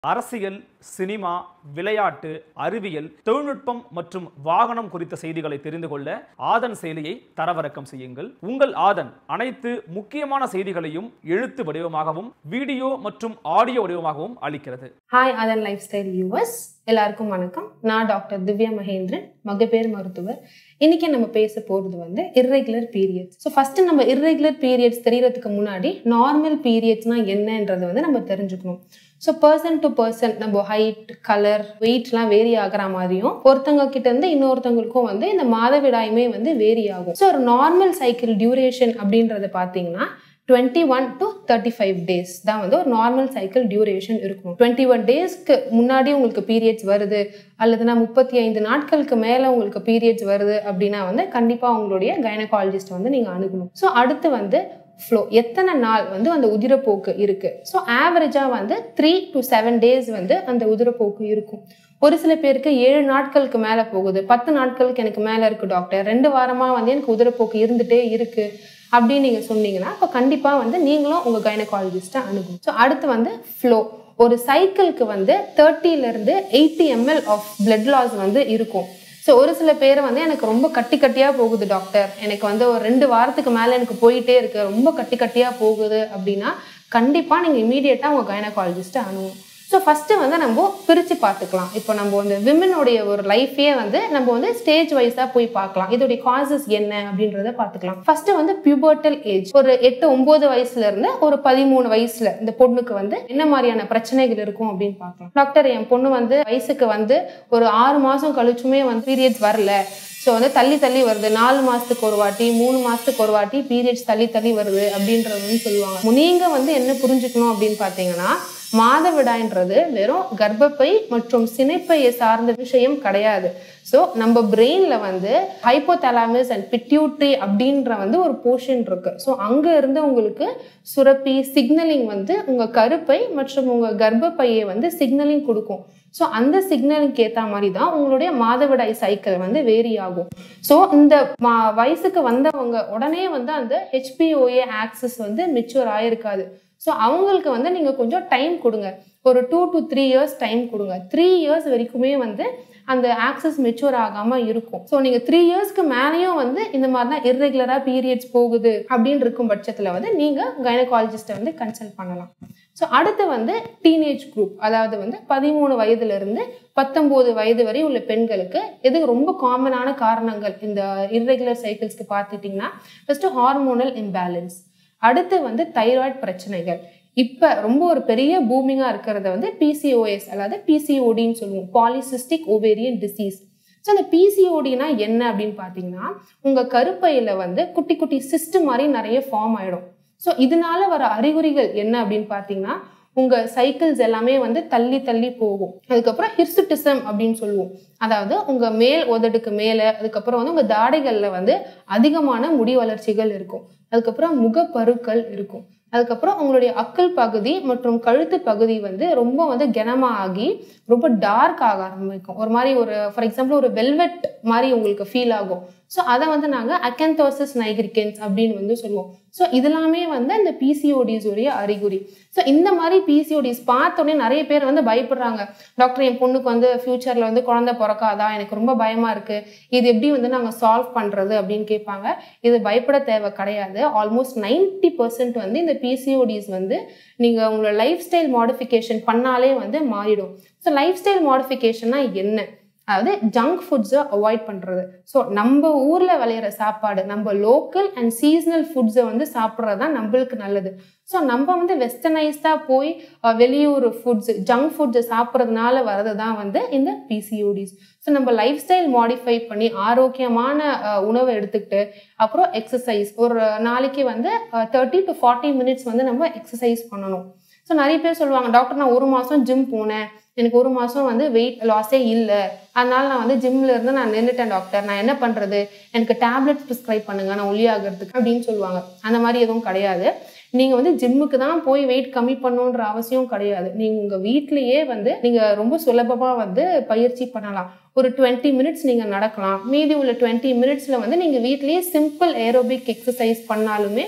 அரசியல் சினிமா விளையாட்டு அறிவியல் தொழில்நுட்பம் மற்றும் வாகனம் குறித்த செய்திகளை தெரிந்து கொள்ள ஆதன் செயலியை தரவிறக்கம் செய்யுங்கள் உங்கள் ஆதன் அனைத்து முக்கியமான செய்திகளையும் எழுத்து வடிவமாகவும் வீடியோ மற்றும் ஆடியோ வடிவமாகவும் அளிக்கிறது ஹாய் அதன் லைஃப் ஸ்டைல் வியூவர்ஸ் எல்லாருக்கும் வணக்கம் நான் டாக்டர் திவ்யா மகேந்திரன் மகப்பேறு மருத்துவர் இன்னைக்கு நம்ம பேச போகிறது வந்து இர்ரெகுலர் பீரியட்ஸ் ஸோ ஃபர்ஸ்ட் நம்ம இர்ரெகுலர் பீரியட்ஸ் தெரியறதுக்கு முன்னாடி நார்மல் பீரியட்ஸ்னா என்னன்றது வந்து நம்ம தெரிஞ்சுக்கணும் ஸோ பர்சன் டு பர்சன் நம்ம ஹைட் கலர் வெயிட்லாம் வேரி ஆகிற மாதிரியும் ஒருத்தவங்க கிட்ட இருந்து இன்னொருத்தவங்களுக்கும் வந்து இந்த மாதவிடாயுமே வந்து வேரி ஆகும் ஸோ ஒரு நார்மல் சைக்கிள் டியூரேஷன் அப்படின்றத பார்த்தீங்கன்னா twenty one to thirty five days தான் வந்து ஒரு நார்மல் சைக்கிள் டியூரேஷன் இருக்கும் டுவெண்ட்டி ஒன் டேஸ்க்கு முன்னாடி உங்களுக்கு பீரியட்ஸ் வருது அல்லதுனா முப்பத்தி ஐந்து நாட்களுக்கு மேலே உங்களுக்கு பீரியட்ஸ் வருது அப்படின்னா வந்து கண்டிப்பாக உங்களுடைய கைனகாலஜிஸ்ட் வந்து நீங்கள் அணுகணும் ஸோ அடுத்து வந்து ஃப்ளோ எத்தனை நாள் வந்து அந்த உதிரப்போக்கு இருக்கு ஸோ ஆவரேஜாக வந்து த்ரீ டு செவன் டேஸ் வந்து அந்த உதிரப்போக்கு இருக்கும் ஒரு சில பேருக்கு ஏழு நாட்களுக்கு மேலே போகுது பத்து நாட்களுக்கு எனக்கு மேலே இருக்கு டாக்டர் ரெண்டு வாரமாக வந்து எனக்கு உதிரப்போக்கு இருந்துட்டே இருக்கு அப்படின்னு நீங்கள் சொன்னீங்கன்னா அப்போ கண்டிப்பாக வந்து நீங்களும் உங்கள் கைனகாலஜிஸ்ட்டை அணுகும் ஸோ அடுத்து வந்து ஃப்ளோ ஒரு சைக்கிளுக்கு வந்து தேர்ட்டிலேருந்து eighty ML of blood loss வந்து இருக்கும் ஸோ ஒரு சில பேர் வந்து எனக்கு ரொம்ப கட்டி கட்டியாக போகுது டாக்டர் எனக்கு வந்து ஒரு ரெண்டு வாரத்துக்கு மேலே எனக்கு போயிட்டே இருக்கு ரொம்ப கட்டி கட்டியாக போகுது அப்படின்னா கண்டிப்பாக நீங்கள் இமீடியட்டாக உங்கள் கைனகாலஜிஸ்ட்டை அணுகும் ஸோ ஃபஸ்ட்டு வந்து நம்ம பிரித்து பார்த்துக்கலாம் இப்போ நம்ம வந்து விமனுடைய ஒரு லைஃபே வந்து நம்ம வந்து ஸ்டேஜ் வைஸாக போய் பார்க்கலாம் இதோடைய காசஸ் என்ன அப்படின்றத பார்த்துக்கலாம் ஃபர்ஸ்ட் வந்து பியூபர்டல் ஏஜ் ஒரு எட்டு ஒன்பது வயசுல இருந்து ஒரு பதிமூணு வயசுல இந்த பொண்ணுக்கு வந்து என்ன மாதிரியான பிரச்சனைகள் இருக்கும் அப்படின்னு பார்க்கலாம் டாக்டர் என் பொண்ணு வந்து வயசுக்கு வந்து ஒரு ஆறு மாதம் கழிச்சுமே வந்து பீரியட்ஸ் வரல ஸோ வந்து தள்ளி தள்ளி வருது நாலு மாசத்துக்கு ஒரு வாட்டி மூணு மாசத்துக்கு ஒரு வாட்டி பீரியட்ஸ் தள்ளி தள்ளி வருது அப்படின்றது வந்து சொல்லுவாங்க நீங்க வந்து என்ன புரிஞ்சுக்கணும் அப்படின்னு பார்த்தீங்கன்னா மாதவிடாய்ன்றது வெறும் கர்ப்பப்பை மற்றும் சினைப்பையை சார்ந்த விஷயம் கிடையாது ஸோ நம்ம பிரெயின்ல வந்து ஹைப்போதலாமஸ் அண்ட் பிட்யூட்ரி அப்படின்ற வந்து ஒரு போர்ஷன் இருக்கு ஸோ அங்க இருந்து உங்களுக்கு சுரப்பி சிக்னலிங் வந்து உங்க கருப்பை மற்றும் உங்க கர்ப்பப்பையை வந்து சிக்னலிங் கொடுக்கும் ஸோ அந்த சிக்னலுக்கு ஏற்ற மாதிரி தான் உங்களுடைய மாதவிடாய் சைக்கிள் வந்து வேரி ஆகும் ஸோ இந்த மா வயசுக்கு வந்தவங்க உடனே வந்து அந்த ஹெச்பிஓஏ ஆக்சஸ் வந்து மெச்சூர் ஆயிருக்காது ஸோ அவங்களுக்கு வந்து நீங்கள் கொஞ்சம் டைம் கொடுங்க ஒரு two to three years time கொடுங்க த்ரீ இயர்ஸ் வரைக்குமே வந்து அந்த ஆக்சஸ் மெச்சூர் ஆகாமல் இருக்கும் ஸோ நீங்கள் த்ரீ இயர்ஸ்க்கு மேலேயும் வந்து இந்த மாதிரி தான் இர்ரெகுலராக பீரியட்ஸ் போகுது அப்படின்னு இருக்கும் பட்சத்தில் வந்து நீங்கள் கைனகாலஜிஸ்ட்டை வந்து கன்சல்ட் பண்ணலாம் ஸோ அடுத்து வந்து டீனேஜ் குரூப் அதாவது வந்து பதிமூணு வயதுலேருந்து பத்தொம்போது வயது வரை உள்ள பெண்களுக்கு எது ரொம்ப காமனான காரணங்கள் இந்த இர்ரெகுலர் சைக்கிள்ஸ்க்கு பார்த்துட்டிங்கன்னா ஃபஸ்ட்டு ஹார்மோனல் இம்பேலன்ஸ் அடுத்து வந்து தைராய்டு பிரச்சனைகள் இப்போ ரொம்ப ஒரு பெரிய பூமிங்காக இருக்கிறத வந்து பிசிஓஎஸ் அதாவது பிசிஓடின்னு சொல்லுவோம் பாலிசிஸ்டிக் ஓவேரியன் டிசீஸ் ஸோ அந்த பிசிஓடினா என்ன அப்படின்னு பார்த்தீங்கன்னா உங்கள் கருப்பையில் வந்து குட்டி குட்டி சிஸ்ட் மாதிரி நிறைய ஃபார்ம் ஆகிடும் ஸோ இதனால வர அறிகுறிகள் என்ன அப்படின்னு பார்த்தீங்கன்னா உங்க சைக்கிள்ஸ் எல்லாமே வந்து தள்ளி தள்ளி போகும் அதுக்கப்புறம் ஹிர்சுட்டிசம் அப்படின்னு சொல்லுவோம் அதாவது உங்க மேல் உதடுக்கு மேல அதுக்கப்புறம் வந்து உங்க தாடைகள்ல வந்து அதிகமான முடி வளர்ச்சிகள் இருக்கும் அதுக்கப்புறம் முகப்பருக்கள் இருக்கும் அதுக்கப்புறம் உங்களுடைய அக்கல் பகுதி மற்றும் கழுத்து பகுதி வந்து ரொம்ப வந்து கனமாக ஆகி ரொம்ப டார்க் ஆக ஆரம்பிக்கும் ஒரு மாதிரி ஒரு ஃபார் எக்ஸாம்பிள் ஒரு வெல்வெட் மாதிரி உங்களுக்கு ஃபீல் ஆகும் ஸோ அதை வந்து நாங்கள் அக்கந்தோசஸ் நைக்ரிகன்ஸ் அப்படின்னு வந்து சொல்லுவோம் ஸோ இதெல்லாமே வந்து இந்த பிசிஓடிஸ் உடைய அறிகுறி ஸோ இந்த மாதிரி பிசிஓடிஸ் பார்த்தோன்னே நிறைய பேர் வந்து பயப்படுறாங்க டாக்டர் என் பொண்ணுக்கு வந்து ஃபியூச்சரில் வந்து குழந்தை பிறக்காதா எனக்கு ரொம்ப பயமாக இருக்குது இது எப்படி வந்து நாங்கள் சால்வ் பண்ணுறது அப்படின்னு கேட்பாங்க இது பயப்பட தேவை கிடையாது ஆல்மோஸ்ட் நைன்டி பர்சன்ட் வந்து இந்த பிசிஓடிஸ் வந்து நீங்கள் உங்களோட லைஃப் ஸ்டைல் மாடிஃபிகேஷன் பண்ணாலே வந்து மாறிடும் ஸோ லைஃப் ஸ்டைல் மாடிஃபிகேஷன்னா என்ன அதாவது ஜங்க் ஃபுட்ஸை அவாய்ட் பண்ணுறது ஸோ நம்ம ஊரில் விளையிற சாப்பாடு நம்ம லோக்கல் அண்ட் சீசனல் ஃபுட்ஸை வந்து சாப்பிட்றது தான் நம்மளுக்கு நல்லது ஸோ நம்ம வந்து வெஸ்டர்னைஸ்டாக போய் வெளியூர் ஃபுட்ஸ் ஜங்க் ஃபுட்ஸை சாப்பிட்றதுனால வர்றது தான் வந்து இந்த பிசிஓடிஸ் ஸோ நம்ம லைஃப் ஸ்டைல் மாடிஃபை பண்ணி ஆரோக்கியமான உணவை எடுத்துக்கிட்டு அப்புறம் எக்ஸசைஸ் ஒரு நாளைக்கு வந்து தேர்ட்டி டு ஃபார்ட்டி மினிட்ஸ் வந்து நம்ம எக்ஸசைஸ் பண்ணணும் ஸோ நிறைய பேர் சொல்லுவாங்க டாக்டர் நான் ஒரு மாதம் ஜிம் போனேன் எனக்கு ஒரு மாதம் வந்து வெயிட் லாஸே இல்லை அதனால நான் வந்து ஜிம்ல இருந்து நான் நின்றுட்டேன் டாக்டர் நான் என்ன பண்ணுறது எனக்கு டேப்லெட்ஸ் ப்ரிஸ்கிரைப் பண்ணுங்க நான் ஒல்லியாகிறதுக்கு அப்படின்னு சொல்லுவாங்க அந்த மாதிரி எதுவும் கிடையாது நீங்கள் வந்து ஜிம்முக்கு தான் போய் வெயிட் கம்மி பண்ணணுன்ற அவசியம் கிடையாது நீங்கள் உங்கள் வீட்லேயே வந்து நீங்கள் ரொம்ப சுலபமாக வந்து பயிற்சி பண்ணலாம் ஒரு டுவெண்ட்டி மினிட்ஸ் நீங்கள் நடக்கலாம் மீதி உள்ள டுவெண்ட்டி மினிட்ஸில் வந்து நீங்கள் வீட்லேயே சிம்பிள் ஏரோபிக் எக்ஸசைஸ் பண்ணாலுமே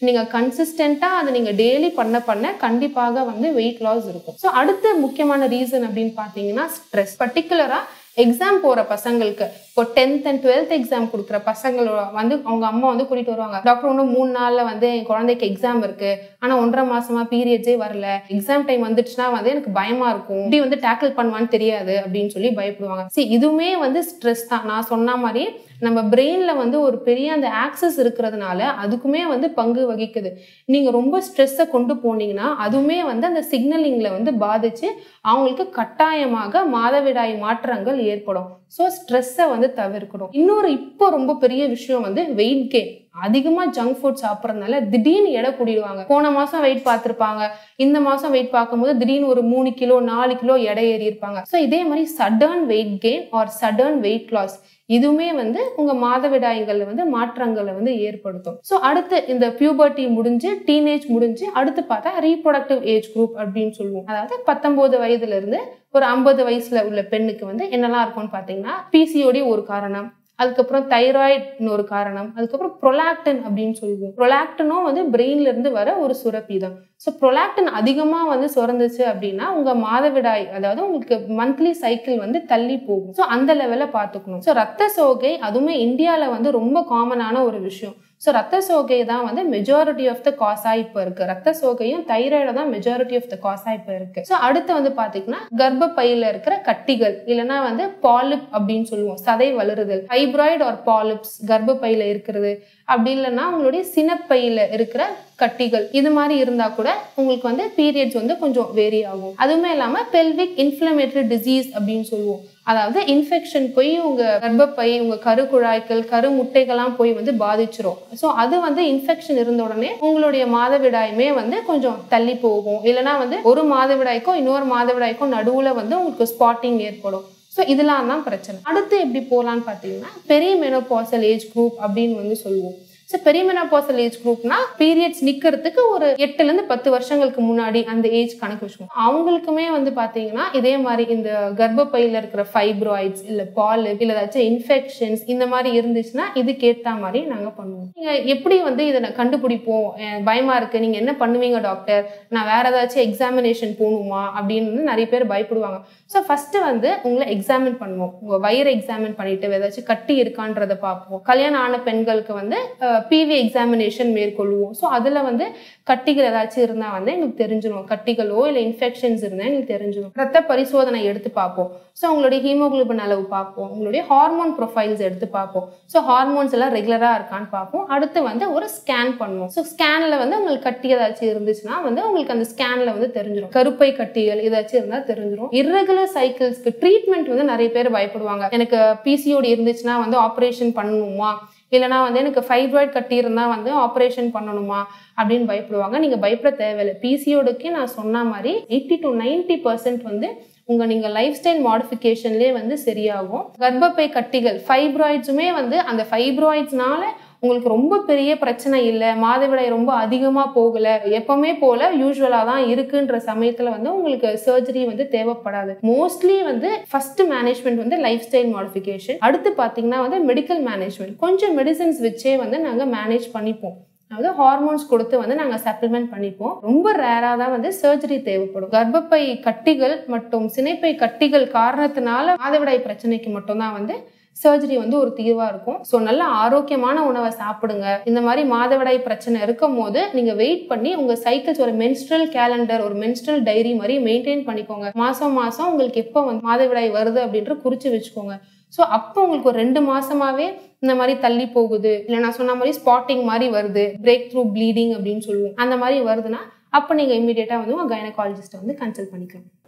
நீங்க கன்சிஸ்டண்டா அதை நீங்க டெய்லி பண்ண பண்ண கண்டிப்பாக வந்து வெயிட் லாஸ் இருக்கும் ஸோ அடுத்த முக்கியமான ரீசன் அப்படின்னு பார்த்தீங்கன்னா ஸ்ட்ரெஸ் பர்டிகுலரா எக்ஸாம் போற பசங்களுக்கு இப்போ டென்த் அண்ட் டுவெல்த் எக்ஸாம் கொடுக்குற பசங்கள வந்து அவங்க அம்மா வந்து கூட்டிட்டு வருவாங்க டாக்டர் இன்னும் மூணு நாள்ல வந்து என் குழந்தைக்கு எக்ஸாம் இருக்கு ஆனா ஒன்றரை மாசமா பீரியட்ஸே வரல எக்ஸாம் டைம் வந்துச்சுன்னா வந்து எனக்கு பயமா இருக்கும் இப்படி வந்து டேக்கிள் பண்ணுவான்னு தெரியாது அப்படின்னு சொல்லி பயப்படுவாங்க சரி இதுவுமே வந்து ஸ்ட்ரெஸ் தான் நான் சொன்ன மாதிரி நம்ம பிரெயின்ல வந்து ஒரு பெரிய அந்த ஆக்சஸ் இருக்கிறதுனால அதுக்குமே வந்து பங்கு வகிக்குது நீங்க ரொம்ப ஸ்ட்ரெஸ்ஸை கொண்டு போனீங்கன்னா அதுவுமே வந்து அந்த சிக்னலிங்ல வந்து பாதிச்சு அவங்களுக்கு கட்டாயமாக மாதவிடாய் மாற்றங்கள் ஏற்படும் ஸோ ஸ்ட்ரெஸ்ஸை வந்து தவிர்க்கணும் இன்னொரு இப்போ ரொம்ப பெரிய விஷயம் வந்து வெயிட் கெயின் அதிகமா ஜங்க் ஃபுட் சாப்பிட்றதுனால திடீர்னு எடை கூடிடுவாங்க போன மாசம் வெயிட் பார்த்துருப்பாங்க இந்த மாசம் வெயிட் பார்க்கும்போது திடீர்னு ஒரு மூணு கிலோ நாலு கிலோ எடை ஏறி இருப்பாங்க ஸோ இதே மாதிரி sudden weight gain or sudden weight loss இதுவுமே வந்து உங்க மாதவிடாய்கள்ல வந்து மாற்றங்களை வந்து ஏற்படுத்தும் ஸோ அடுத்து இந்த பியூபர்ட்டி முடிஞ்சு டீனேஜ் முடிஞ்சு அடுத்து பார்த்தா ரீப்ரொடக்டிவ் ஏஜ் குரூப் அப்படின்னு சொல்லுவோம் அதாவது பத்தொன்பது வயதுல இருந்து ஒரு ஐம்பது வயசுல உள்ள பெண்ணுக்கு வந்து என்னெல்லாம் இருக்கும்னு பார்த்தீங்கன்னா பிசிஓடி ஒரு காரணம் அதுக்கப்புறம் தைராய்டு ஒரு காரணம் அதுக்கப்புறம் ப்ரொலாக்டின் அப்படின்னு சொல்லுவோம் ப்ரொலாக்டினும் வந்து பிரெயின்ல இருந்து வர ஒரு சுரப்பி தான் ஸோ ப்ரொலாக்டின் அதிகமா வந்து சுரந்துச்சு அப்படின்னா உங்க மாதவிடாய் அதாவது உங்களுக்கு மந்த்லி சைக்கிள் வந்து தள்ளி போகும் ஸோ அந்த லெவல்ல பார்த்துக்கணும் ஸோ ரத்த சோகை அதுவுமே இந்தியால வந்து ரொம்ப காமனான ஒரு விஷயம் ஸோ ரத்த சோகை தான் வந்து மெஜாரிட்டி ஆஃப் த காஸா இப்போ இருக்கு ரத்த சோகையும் தைராய்டு தான் மெஜாரிட்டி ஆஃப் த காஸா இப்போ இருக்கு ஸோ அடுத்து வந்து பாத்தீங்கன்னா கர்ப்பப்பையில இருக்கிற கட்டிகள் இல்லைன்னா வந்து பாலிப் அப்படின்னு சொல்லுவோம் சதை வளருதல் ஃபைப்ராய்டு ஆர் பாலிப்ஸ் கர்ப்பப்பையில இருக்கிறது அப்படி இல்லைன்னா உங்களுடைய சினப்பையில இருக்கிற கட்டிகள் இது மாதிரி இருந்தா கூட உங்களுக்கு வந்து பீரியட்ஸ் வந்து கொஞ்சம் வேரி ஆகும் அதுவுமே இல்லாம பெல்விக் இன்ஃபிளமேட்டரி டிசீஸ் அப்படின்னு சொல்லுவோம் அதாவது இன்ஃபெக்ஷன் போய் உங்க கர்ப்பப்பை உங்க கருக்குழாய்கள் கரு முட்டைகள்லாம் போய் வந்து பாதிச்சிரும் ஸோ அது வந்து இன்ஃபெக்ஷன் இருந்த உடனே உங்களுடைய மாதவிடாயுமே வந்து கொஞ்சம் தள்ளி போகும் இல்லைன்னா வந்து ஒரு மாதவிடாய்க்கும் இன்னொரு மாதவிடாய்க்கும் நடுவுல வந்து உங்களுக்கு ஸ்பாட்டிங் ஏற்படும் ஸோ இதெல்லாம் தான் பிரச்சனை அடுத்து எப்படி போகலான்னு பார்த்தீங்கன்னா பெரிய மெனோபாசல் ஏஜ் குரூப் அப்படின்னு வந்து சொல்லுவோம் ஸோ பெரியமெனோபாசல் ஏஜ் குரூப்னா பீரியட்ஸ் நிக்கிறதுக்கு ஒரு எட்டுல இருந்து பத்து வருஷங்களுக்கு முன்னாடி அந்த ஏஜ் கணக்கு வச்சுக்கோங்க அவங்களுக்குமே வந்து பாத்தீங்கன்னா இதே மாதிரி இந்த கர்ப்பப்பையில இருக்கிற ஃபைப்ராய்ட்ஸ் இல்ல பால் இல்ல ஏதாச்சும் இன்ஃபெக்ஷன்ஸ் இந்த மாதிரி இருந்துச்சுன்னா இதுக்கு ஏத்த மாதிரி நாங்க பண்ணுவோம் நீங்க எப்படி வந்து இதை நான் கண்டுபிடிப்போம் எனக்கு பயமா இருக்கு நீங்க என்ன பண்ணுவீங்க டாக்டர் நான் வேற ஏதாச்சும் எக்ஸாமினேஷன் போகணுமா அப்படின்னு வந்து நிறைய பேர் பயப்படுவாங்க ஸோ ஃபர்ஸ்ட் வந்து உங்களை எக்ஸாமின் பண்ணுவோம் உங்க வயிறு எக்ஸாமின் பண்ணிட்டு ஏதாச்சும் கட்டி இருக்கான்றதை பார்ப்போம் கல்யாணம் ஆன பெண்களுக்கு வந்து பிவி எக்ஸாமினேஷன் மேற்கொள்வோம் ஸோ அதில் வந்து கட்டிகள் ஏதாச்சும் இருந்தால் வந்து எங்களுக்கு தெரிஞ்சிடும் கட்டிகளோ இல்லை இன்ஃபெக்ஷன்ஸ் இருந்தால் எங்களுக்கு தெரிஞ்சிடும் ரத்த பரிசோதனை எடுத்து பார்ப்போம் ஸோ உங்களுடைய ஹீமோகுளோபின் அளவு பார்ப்போம் உங்களுடைய ஹார்மோன் ப்ரொஃபைல்ஸ் எடுத்து பார்ப்போம் ஸோ ஹார்மோன்ஸ் எல்லாம் ரெகுலராக இருக்கான்னு பார்ப்போம் அடுத்து வந்து ஒரு ஸ்கேன் பண்ணுவோம் ஸோ ஸ்கேனில் வந்து உங்களுக்கு கட்டி ஏதாச்சும் இருந்துச்சுன்னா வந்து உங்களுக்கு அந்த ஸ்கேனில் வந்து தெரிஞ்சிடும் கருப்பை கட்டிகள் ஏதாச்சும் இருந்தால் தெரிஞ்சிடும் இர்ரெகுலர் சைக்கிள்ஸ்க்கு ட்ரீட்மெண்ட் வந்து நிறைய பேர் பயப்படுவாங்க எனக்கு பிசிஓடி இருந்துச்சுன்னா வந்து ஆப்ரேஷன் பண்ணணுமா இல்லைனா வந்து எனக்கு ஃபைப்ராய்ட் கட்டி இருந்தால் வந்து ஆப்ரேஷன் பண்ணணுமா அப்படின்னு பயப்படுவாங்க நீங்கள் பயப்பட தேவையில்லை பிசிஓடுக்கே நான் சொன்ன மாதிரி எயிட்டி டு நைன்டி பர்சன்ட் வந்து உங்க நீங்க லைஃப் ஸ்டைல் மாடிஃபிகேஷன்லேயே வந்து சரியாகும் கர்ப்பப்பை கட்டிகள் ஃபைப்ராய்ட்ஸுமே வந்து அந்த ஃபைப்ராய்ட்ஸ்னால உங்களுக்கு ரொம்ப பெரிய பிரச்சனை இல்லை மாதவிடாய் ரொம்ப அதிகமாக போகல எப்பவுமே போல யூஸ்வலாக தான் இருக்குன்ற சமயத்தில் வந்து உங்களுக்கு சர்ஜரி வந்து தேவைப்படாது மோஸ்ட்லி வந்து ஃபர்ஸ்ட் மேனேஜ்மெண்ட் வந்து லைஃப் ஸ்டைல் மாடிஃபிகேஷன் அடுத்து பார்த்தீங்கன்னா வந்து மெடிக்கல் மேனேஜ்மெண்ட் கொஞ்சம் மெடிசன்ஸ் வச்சே வந்து நாங்கள் மேனேஜ் பண்ணிப்போம் அதாவது ஹார்மோன்ஸ் கொடுத்து வந்து நாங்கள் சப்ளிமெண்ட் பண்ணிப்போம் ரொம்ப ரேராக தான் வந்து சர்ஜரி தேவைப்படும் கர்ப்பப்பை கட்டிகள் மற்றும் சினைப்பை கட்டிகள் காரணத்தினால மாதவிடாய் பிரச்சனைக்கு மட்டும்தான் வந்து சர்ஜரி வந்து ஒரு தீர்வா இருக்கும் ஸோ நல்ல ஆரோக்கியமான உணவை சாப்பிடுங்க இந்த மாதிரி மாதவிடாய் பிரச்சனை இருக்கும் போது நீங்க வெயிட் பண்ணி உங்க சைக்கிள்ஸ் ஒரு மென்ஸ்ட்ரல் கேலண்டர் ஒரு மென்ஸ்ட்ரல் டைரி மாதிரி மெயின்டைன் பண்ணிக்கோங்க மாசம் மாசம் உங்களுக்கு எப்போ வந்து மாதவிடாய் வருது அப்படின்ற குறிச்சு வச்சுக்கோங்க ஸோ அப்போ உங்களுக்கு ஒரு ரெண்டு மாசமாவே இந்த மாதிரி தள்ளி போகுது இல்லை நான் சொன்ன மாதிரி ஸ்பாட்டிங் மாதிரி வருது பிரேக் த்ரூ ப்ளீடிங் அப்படின்னு சொல்லுவோம் அந்த மாதிரி வருதுன்னா அப்போ நீங்கள் இமீடியட்டாக வந்து உங்கள் கைனகாலஜிஸ்ட்டை வந்து கன்சல்ட் பண்ணிக்கலாம்